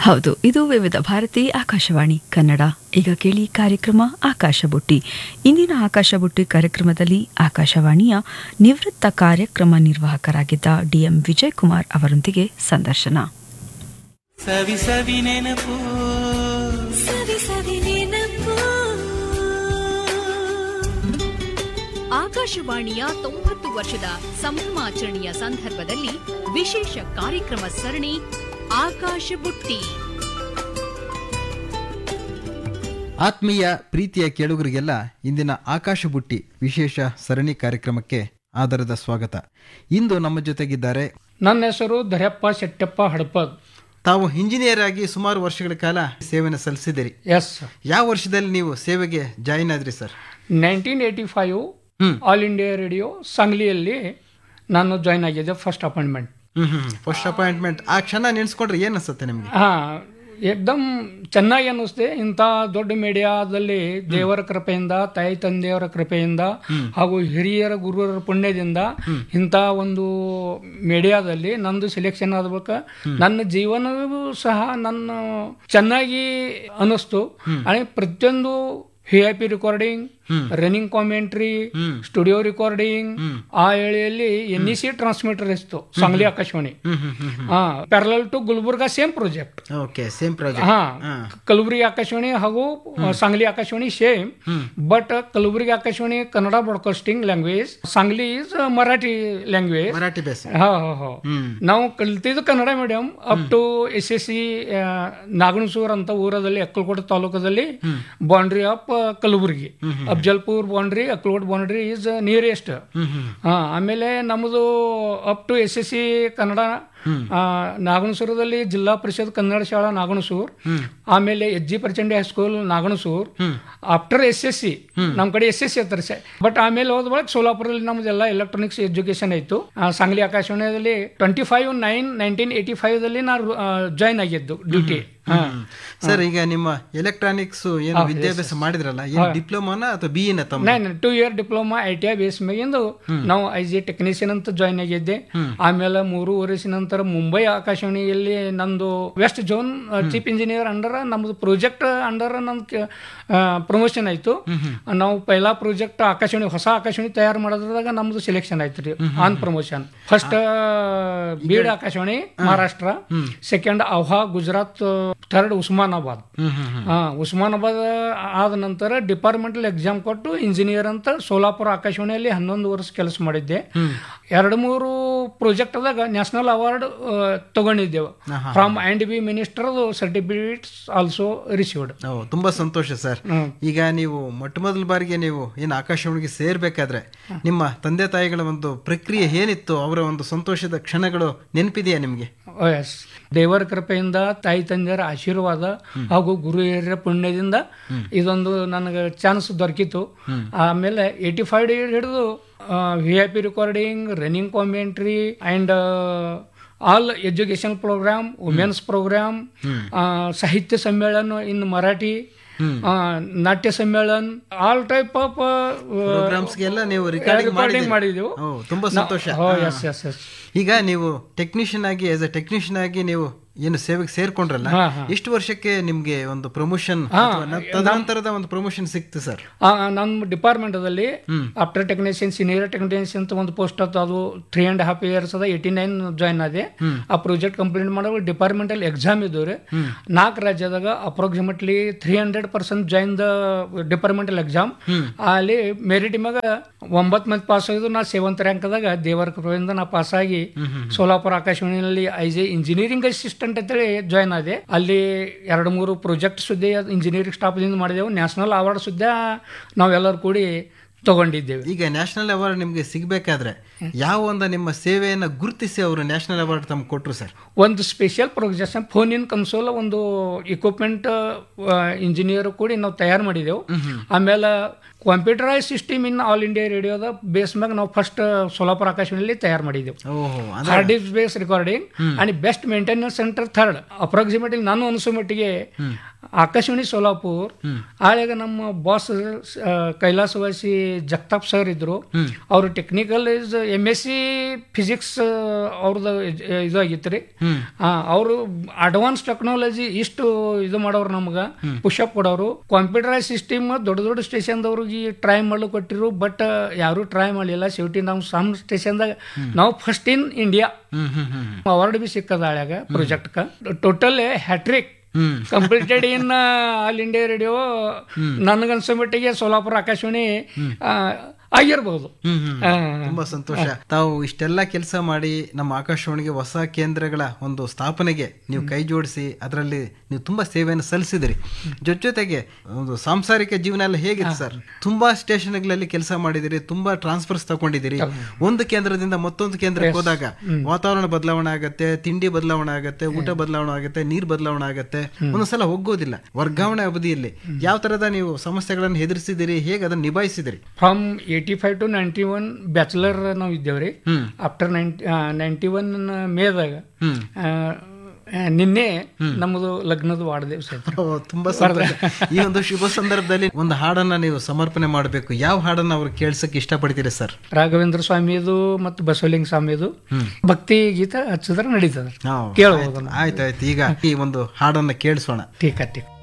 ಹೌದು ಇದು ವಿವಿಧ ಭಾರತಿ ಆಕಾಶವಾಣಿ ಕನ್ನಡ ಈಗ ಕೇಳಿ ಕಾರ್ಯಕ್ರಮ ಆಕಾಶ ಬುಟ್ಟಿ ಇಂದಿನ ಆಕಾಶ ಬುಟ್ಟಿ ಕಾರ್ಯಕ್ರಮದಲ್ಲಿ ಆಕಾಶವಾಣಿಯ ನಿವೃತ್ತ ಕಾರ್ಯಕ್ರಮ ನಿರ್ವಾಹಕರಾಗಿದ್ದ ಡಿಎಂ ವಿಜಯ್ ಕುಮಾರ್ ಅವರೊಂದಿಗೆ ಸಂದರ್ಶನ ಸವಿ ಸವಿ ನೆನಪು ಸವಿ ಸವಿ ನೆನಪು ಆಕಾಶವಾಣಿಯ ತೊಂಬತ್ತು ವರ್ಷದ ಸಂಭ್ರಮಾಚರಣೆಯ ಸಂದರ್ಭದಲ್ಲಿ ವಿಶೇಷ ಕಾರ್ಯಕ್ರಮ ಸರಣಿ ಆಕಾಶ ಬುಟ್ಟಿ ಆತ್ಮೀಯ ಪ್ರೀತಿಯ ಕೇಳುಗರಿಗೆಲ್ಲ ಇಂದಿನ ಆಕಾಶ ಬುಟ್ಟಿ ವಿಶೇಷ ಸರಣಿ ಕಾರ್ಯಕ್ರಮಕ್ಕೆ ಆದರದ ಸ್ವಾಗತ ಇಂದು ನಮ್ಮ ಜೊತೆಗಿದ್ದಾರೆ ನನ್ನ ಹೆಸರು ದರ್ಯಪ್ಪ ಶೆಟ್ಟಪ್ಪ ಹಡಪದ್ ತಾವು ಇಂಜಿನಿಯರ್ ಆಗಿ ಸುಮಾರು ವರ್ಷಗಳ ಕಾಲ ಸೇವೆಯನ್ನು ಸಲ್ಲಿಸಿದಿರಿ ಎಸ್ ಯಾವ ವರ್ಷದಲ್ಲಿ ನೀವು ಸೇವೆಗೆ ಜಾಯಿನ್ ಆದ್ರಿ sir nineteen eighty five hmm. All India radio ಸಾಂಗ್ಲಿಯಲ್ಲಿ ನಾನು ಜಾಯ್ನ್ ಆಗಿದ್ದೆ first appointment hmm hmm first appointment ಆ ಕ್ಷಣ ನೆನೆಸ್ಕೊಂಡ್ರೆ ಏನ್ ಅನ್ಸುತ್ತೆ ನಿಮ್ಗೆ ಹಾ ಏಕ್ದಮ್ ಚೆನ್ನಾಗಿ ಅನ್ನಿಸ್ತೆ ಇಂಥ ದೊಡ್ಡ ಮೀಡಿಯಾದಲ್ಲಿ ದೇವರ ಕೃಪೆಯಿಂದ ತಾಯಿ ತಂದೆಯವರ ಕೃಪೆಯಿಂದ ಹಾಗೂ ಹಿರಿಯರ ಗುರುವರ ಪುಣ್ಯದಿಂದ ಇಂಥ ಒಂದು ಮೀಡಿಯಾದಲ್ಲಿ ನಂದು ಸೆಲೆಕ್ಷನ್ ಆಗ್ಬೇಕು ನನ್ನ ಜೀವನವೂ ಸಹ ನನ್ನ ಚೆನ್ನಾಗಿ ಅನ್ನಿಸ್ತು आणि ಪ್ರತಿಯೊಂದು V I P recording running commentary studio recording ಆ ವೇಳೆಯಲ್ಲಿ ಎನ್ ಇ ಸಿ ಟ್ರಾನ್ಸ್ಮಿಟರ್ ಇತ್ತು ಸಾಂಗ್ಲಿ ಆಕಾಶವಾಣಿ ಹಾ parallel to Gulbarga same project okay same project ಹಾ ಕಲಬುರಗಿ ಆಕಾಶವಾಣಿ ಹಾಗೂ Sangli Akashvani same but Kalaburagi Akashvani Kannada broadcasting language Sangli is Marathi language Marathi base ಹಾ ಹಾ ಹಾ ನಾವು ಕಲ್ತಿದ್ದು Kannada medium up to S S C Nagansur ಅಂತ ಊರದಲ್ಲಿ ಅಕ್ಕಲಕೋಟೆ ತಾಲೂಕದಲ್ಲಿ boundary of Kalaburagi Afzalpur boundary Akkalkot boundary is nearest ಹಾ ಆಮೇಲೆ ನಮ್ಮದು up to S S C Kannada ಆ, ನಾಗಣಸೂರದಲ್ಲಿ ಜಿಲ್ಲಾ ಪರಿಷತ್ ಕನ್ನಡ ಶಾಲಾ ನಾಗಣಸೂರ್ ಆಮೇಲೆ H G Prachandi high school Nagansur after S S C ನಮ್ ಕಡೆ ಎಸ್ ಎಸ್ ಸಿ ಇರ್ತಾರೆ ಸರ್ ಬಟ್ ಆಮೇಲೆ ಹೋದ ಬಳಿಕ ಸೋಲಾಪುರದಲ್ಲಿ ನಮ್ದೆಲ್ಲ ಎಲೆಕ್ಟ್ರಾನಿಕ್ಸ್ ಎಜುಕೇಶನ್ ಆಯ್ತು ಆ, ಸಾಂಗ್ಲಿ ಆಕಾಶವಾಣಿಯಲ್ಲಿ twenty five nine nineteen eighty five ದಲ್ಲಿ ನಾನು ಜಾಯ್ನ್ ಆಗಿದ್ದು ಡ್ಯೂಟಿ ಸರ್ ಈಗ ನಿಮ್ಮ ಎಲೆಕ್ಟ್ರಾನಿಕ್ಸ್ ಏನು ವಿದ್ಯಾಭ್ಯಾಸ ಮಾಡಿದ್ರಲ್ಲ ಏನು ಡಿಪ್ಲೊಮಾನ ಅಥವಾ ಬಿ ಎನ ತಮ್ಮ nine two year diploma I T I base ಮ್ಯಾಗಿಂದು ನಾವು ಐ ಜಿ ಟೆಕ್ನಿಷಿಯನ್ ಅಂತ ಜಾಯ್ನ್ ಆಗಿದ್ದೆ ಆಮೇಲೆ ಮೂರು ವರ್ಷ ನಂತರ ಮುಂಬೈ ಆಕಾಶವಾಣಿಯಲ್ಲಿ ನಂದು west zone chief engineer under ನಮ್ದು ಪ್ರಾಜೆಕ್ಟ್ ಅಂಡರ್ ನಮ್ದು ಪ್ರಮೋಷನ್ ಆಯ್ತು ನಾವು ಪೈಲಾ ಪ್ರಾಜೆಕ್ಟ್ ಆಕಾಶವಾಣಿ ಹೊಸ ಆಕಾಶವಾಣಿ ತಯಾರು ಮಾಡೋದ್ರಾಗ ನಮ್ದು ಸೆಲೆಕ್ಷನ್ ಆಯ್ತು ರೀ ಆನ್ promotion first Beed Akashvani Maharashtra second ಅವ್ಹಾ ಗುಜರಾತ್ ಥರ್ಡ್ ಉಸ್ಮಾನಾಬಾದ್ ಹಾ ಉಸ್ಮಾನಾಬಾದ್ ಆದ ನಂತರ ಡಿಪಾರ್ಟ್ಮೆಂಟಲ್ ಎಕ್ಸಾಮ್ ಕೊಟ್ಟು ಇಂಜಿನಿಯರ್ ಅಂತ ಸೋಲಾಪುರ ಆಕಾಶವಾಣಿಯಲ್ಲಿ ಹನ್ನೊಂದು ವರ್ಷ ಕೆಲಸ ಮಾಡಿದ್ದೆ ಎರಡು ಮೂರು ಪ್ರಾಜೆಕ್ಟ್ ದಾಗ ನ್ಯಾಷನಲ್ ಅವಾರ್ಡ್ ತಗೊಂಡಿದ್ದೆವು from and B minister certificates also received ಓ ತುಂಬಾ ಸಂತೋಷ ಸರ್ ಈಗ ನೀವು ಮೊಟ್ಟ ಮೊದಲ ಬಾರಿಗೆ ನೀವು ಏನು ಆಕಾಶವಾಣಿಗೆ ಸೇರ್ಬೇಕಾದ್ರೆ ನಿಮ್ಮ ತಂದೆ ತಾಯಿಗಳ ಒಂದು ಪ್ರಕ್ರಿಯೆ ಏನಿತ್ತು ಅವರ ಒಂದು ಸಂತೋಷದ ಕ್ಷಣಗಳು ನೆನಪಿದೆಯಾ ನಿಮ್ಗೆ ಎಸ್ ದೇವರ ಕೃಪೆಯಿಂದ ತಾಯಿ ತಂದೆಯರ ಆಶೀರ್ವಾದ ಹಾಗೂ ಗುರು ಹಿರಿಯರ ಪುಣ್ಯದಿಂದ ಇದೊಂದು ನನಗೆ ಚಾನ್ಸ್ ದೊರಕಿತು ಆಮೇಲೆ ಏಯ್ಟಿ ಫೈವ್ ಹಿಡಿದು V I P recording running commentary and all education program women's program ಸಾಹಿತ್ಯ ಸಮ್ಮೇಳನ ಇನ್ ಮರಾಠಿ ಆ, ನಾಟ್ಯ ಸಮ್ಮೇಳನ್ ಆಲ್ ಟೈಪ್ ಆಫ್ ಪ್ರೋಗ್ರಾಮ್ಸ್ಗೆಲ್ಲ ನೀವು ರೆಕಾರ್ಡಿಂಗ್ ರೆಕಾರ್ಡಿಂಗ್ ಮಾಡಿದೆವು ಓ ತುಂಬಾ ಸಂತೋಷ ಎಸ್ ಎಸ್ ಎಸ್ ಈಗ ನೀವು ಟೆಕ್ನಿಷಿಯನ್ ಆಗಿ ಆಸ್ ಎ ಟೆಕ್ನಿಷಿಯನ್ ಆಗಿ ನೀವು ಏನು ಸೇವೆಗೆ ಸೇರ್ಕೊಂಡ್ರಲ್ಲ ಹಾ, ಹಾ. ಎಷ್ಟು ವರ್ಷಕ್ಕೆ ನಿಮ್ಗೆ ಒಂದು ಪ್ರಮೋಷನ್ ತದನಂತರದ ಒಂದು ಪ್ರಮೋಷನ್ ಸಿಕ್ತು ಸರ್ ಆ, ನಮ್ಮ ಡಿಪಾರ್ಟ್ಮೆಂಟದಲ್ಲಿ ಆಫ್ಟರ್ ಟೆಕ್ನಿಷಿಯನ್ ಸೀನಿಯರ್ ಟೆಕ್ನಿಷಿಯನ್ ಅಂತ ಒಂದು ಪೋಸ್ಟ್ ಅದು ಅದು ತ್ರೀ ಅಂಡ್ ಹಾಫ್ ಇಯರ್ಸ್ ಅದ ಏಯ್ಟಿ ನೈನ್ ಜಾಯ್ನ್ ಆದೆ ಆ ಪ್ರಾಜೆಕ್ಟ್ ಕಂಪ್ಲೀಟ್ ಮಾಡೋ ಡಿಪಾರ್ಟ್ಮೆಂಟಲ್ ಎಕ್ಸಾಮ್ ಇದ್ದವ್ರೆ ನಾಲ್ಕು ರಾಜ್ಯದಾಗ approximately three hundred percent join the departmental exam ಅಲ್ಲಿ ಮೆರಿಟ್ ಮ್ಯಾಗ ಒಂಬತ್ತು ಮಂದಿ ಪಾಸ್ ಆಗಿದ್ದು ನಾ ಸೆವೆಂತ್ ರ್ಯಾಂಕ್ದಾಗ ದೇವರ ಕೃಪೆಯಿಂದ ನಾ ಪಾಸ್ ಆಗಿ ಸೋಲಾಪುರ ಆಕಾಶವಾಣಿಯಲ್ಲಿ ಐಸ್ ಎ ಇಂಜಿನಿಯರಿಂಗ್ ಅಸಿಸ್ಟೆಂಟ್ ಅಂತೇಳಿ ಜಾಯ್ನ್ ಆದೆ ಅಲ್ಲಿ ಎರಡು ಮೂರು ಪ್ರಾಜೆಕ್ಟ್ ಸುದ್ದಿ ಇಂಜಿನಿಯರಿಂಗ್ ಸ್ಟಾಫ್ದಿಂದ ಮಾಡಿದೆವು ನ್ಯಾಷನಲ್ ಅವಾರ್ಡ್ ಸುದ್ದ ನಾವೆಲ್ಲರೂ ಕೂಡಿ ತಗೊಂಡಿದ್ದೇವೆ ಈಗ ನ್ಯಾಷನಲ್ ಅವಾರ್ಡ್ ನಿಮ್ಗೆ ಸಿಗ್ಬೇಕಾದ್ರೆ ಯಾವ ಒಂದು ನಿಮ್ಮ ಸೇವೆಯನ್ನ ಗುರುತಿಸಿ ಅವರು ನ್ಯಾಷನಲ್ ಅವಾರ್ಡ್ ತಮ್ಗೆ ಕೊಟ್ರು ಸರ್ ಒಂದು special projection phone in console ಒಂದು ಇಕ್ವಿಪ್ಮೆಂಟ್ ಇಂಜಿನಿಯರ್ ಕೂಡಿ ನಾವು ತಯಾರು ಮಾಡಿದೆವು ಆಮೇಲೆ computerise system in all India ರೇಡಿಯೋದ ಬೇಸ್ ಮ್ಯಾಗ ನಾವು ಫಸ್ಟ್ ಸೋಲಾಪುರ ಆಕಾಶವಾಣಿಯಲ್ಲಿ ತಯಾರು ಮಾಡಿದೆವು ಓಹೋ hard disk base recording and best maintenance centre third approximately ನಾನು ಅನಿಸೋ ಮಟ್ಟಿಗೆ ಆಕಾಶವಾಣಿ ಸೋಲಾಪುರ್ ಆಳ್ಯಾಗ ನಮ್ಮ ಬಾಸ್ ಕೈಲಾಸವಾಸಿ ಜಗತಾಪ್ ಸರ್ ಇದ್ರು ಅವರು technical is M S C physics ಅವ್ರದ್ದು ಇದು ಆಗಿತ್ತು ರೀ ಅವರು ಅಡ್ವಾನ್ಸ್ ಟೆಕ್ನಾಲಜಿ ಇಷ್ಟು ಇದು ಮಾಡೋರು ನಮ್ಗೆ ಪುಷಪ್ ಕೊಡೋರು ಕಂಪ್ಯೂಟರೈಸ್ ಸಿಸ್ಟಮ್ ದೊಡ್ಡ ದೊಡ್ಡ ಸ್ಟೇಷನ್ದವ್ರಿಗೆ ಟ್ರೈ ಮಾಡ್ಲಿಕ್ಕೆ ಕೊಟ್ಟಿರು ಬಟ್ ಯಾರು ಟ್ರೈ ಮಾಡಲಿಲ್ಲ ಸೇಫ್ಟಿ ನಾವು ಸಮ್ ಸ್ಟೇಷನ್ದಾಗ ನಾವು first in India award B ಸಿಕ್ಕದ ಆಳ್ಯಾಗ ಪ್ರಾಜೆಕ್ಟ್ಕ total hattrick completed in all India radio ನನಗನ್ಸೋ ಮಟ್ಟಿಗೆ ಸೋಲಾಪುರ ಆಕಾಶವಾಣಿ ಆ, ಆಗಿರ್ಬೋದು ಆ, ತುಂಬಾ ಸಂತೋಷ ತಾವು ಇಷ್ಟೆಲ್ಲ ಕೆಲಸ ಮಾಡಿ ನಮ್ಮ ಆಕಾಶವಾಣಿಗೆ ಹೊಸ ಕೇಂದ್ರಗಳ ಒಂದು ಸ್ಥಾಪನೆಗೆ ನೀವು ಕೈ ಜೋಡಿಸಿ ಅದರಲ್ಲಿ ನೀವು ತುಂಬಾ ಸೇವೆಯನ್ನು ಸಲ್ಲಿಸಿದಿರಿ ಜೊತೆ ಜೊತೆಗೆ ಒಂದು ಸಾಂಸಾರಿಕ ಜೀವನ ಎಲ್ಲ ಹೇಗಿತ್ತು ಸರ್ ತುಂಬಾ ಸ್ಟೇಷನ್ಗಳಲ್ಲಿ ಕೆಲಸ ಮಾಡಿದಿರಿ ತುಂಬಾ ಟ್ರಾನ್ಸ್ಫರ್ಸ್ ತಗೊಂಡಿದ್ದೀರಿ ಒಂದು ಕೇಂದ್ರದಿಂದ ಮತ್ತೊಂದು ಕೇಂದ್ರಕ್ಕೆ ಹೋದಾಗ ವಾತಾವರಣ ಬದಲಾವಣೆ ಆಗತ್ತೆ ತಿಂಡಿ ಬದಲಾವಣೆ ಆಗತ್ತೆ ಊಟ ಬದಲಾವಣೆ ಆಗತ್ತೆ ನೀರ್ ಬದಲಾವಣೆ ಆಗತ್ತೆ ಒಂದೊಂದ್ಸಲ ಹೋಗೋದಿಲ್ಲ ವರ್ಗಾವಣೆ ಅವಧಿಯಲ್ಲಿ ಯಾವ ತರದ ನೀವು ಸಮಸ್ಯೆಗಳನ್ನು ಎದುರಿಸಿದಿರಿ ಹೇಗೆ ಅದನ್ನ ನಿಭಾಯಿಸಿದಿರಿ from eighty five to ninety one bachelor ನಾವು ಇದ್ದೇವ್ರಿ ಆಫ್ಟರ್ ನೈಂಟಿ ನೈಂಟಿ ಒನ್ ಮೇದಾಗ ಆ, ಆ, ನಿನ್ನೆ ನಮ್ಮದು ಲಗ್ನದ ವಾಡ ದಿವಸ ಐತ್ರಿ. ಓ, ತುಂಬಾ ಸಂತೋಷ ಈ ಒಂದು ಶುಭ ಸಂದರ್ಭದಲ್ಲಿ ಒಂದು ಹಾಡನ್ನ ನೀವು ಸಮರ್ಪಣೆ ಮಾಡಬೇಕು ಯಾವ ಹಾಡನ್ನ ಅವ್ರು ಕೇಳ್ಸಕ್ ಇಷ್ಟಪಡ್ತೀರಿ ಸರ್ ರಾಘವೇಂದ್ರ ಸ್ವಾಮಿದು ಮತ್ತು ಬಸವಲಿಂಗ ಸ್ವಾಮಿದು ಭಕ್ತಿ ಗೀತ ಹಚ್ಚಿದ್ರೆ ನಡೀತದ ಕೇಳ್ಬೋದು ಆಯ್ತಾಯ್ತು ಈಗ ಈ ಒಂದು ಹಾಡನ್ನ ಕೇಳಿಸೋಣ ಟೀಕ್ ಟೀಕ್